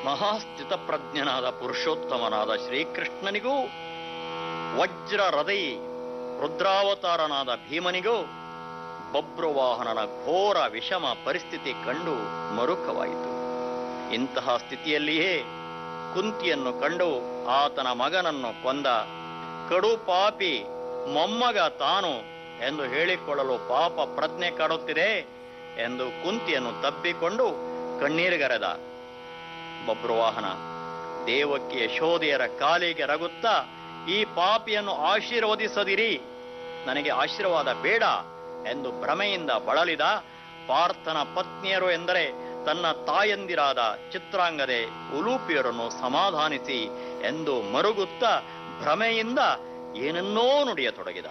ಮಹಾಸ್ಥಿತಪ್ರಜ್ಞನಾದ ಪುರುಷೋತ್ತಮನಾದ ಶ್ರೀಕೃಷ್ಣನಿಗೂ ವಜ್ರ ಹೃದಯ ರುದ್ರಾವತಾರನಾದ ಭೀಮನಿಗೂ ಬಬ್ರುವಾಹನನ ಘೋರ ವಿಷಮ ಪರಿಸ್ಥಿತಿ ಕಂಡು ಮರುಕವಾಯಿತು ಇಂತಹ ಸ್ಥಿತಿಯಲ್ಲಿಯೇ ಕುಂತಿಯನ್ನು ಕಂಡು ಆತನ ಮಗನನ್ನು ಕೊಂದ ಕಡು ಪಾಪಿ ಮೊಮ್ಮಗ ತಾನು ಎಂದು ಹೇಳಿಕೊಳ್ಳಲು ಪಾಪ ಪ್ರಜ್ಞೆ ಕಾಡುತ್ತಿದೆ ಎಂದು ಕುಂತಿಯನ್ನು ತಬ್ಬಿಕೊಂಡು ಕಣ್ಣೀರಿಗರೆದ ಬಬ್ರುವಾಹನ ದೇವಕ್ಕೆ ಯಶೋದೆಯರ ಕಾಲಿಗೆ ರಗುತ್ತಾ ಈ ಪಾಪಿಯನ್ನು ಆಶೀರ್ವದಿಸದಿರಿ ನನಗೆ ಆಶೀರ್ವಾದ ಬೇಡ ಎಂದು ಭ್ರಮೆಯಿಂದ ಬಳಲಿದ ಪಾರ್ಥನ ಪತ್ನಿಯರು ಎಂದರೆ ತನ್ನ ತಾಯಂದಿರಾದ ಚಿತ್ರಾಂಗದೆ ಉಲೂಪಿಯರನ್ನು ಸಮಾಧಾನಿಸಿ ಎಂದು ಮರುಗುತ್ತಾ ಭ್ರಮೆಯಿಂದ ಏನನ್ನೋ ನುಡಿಯತೊಡಗಿದ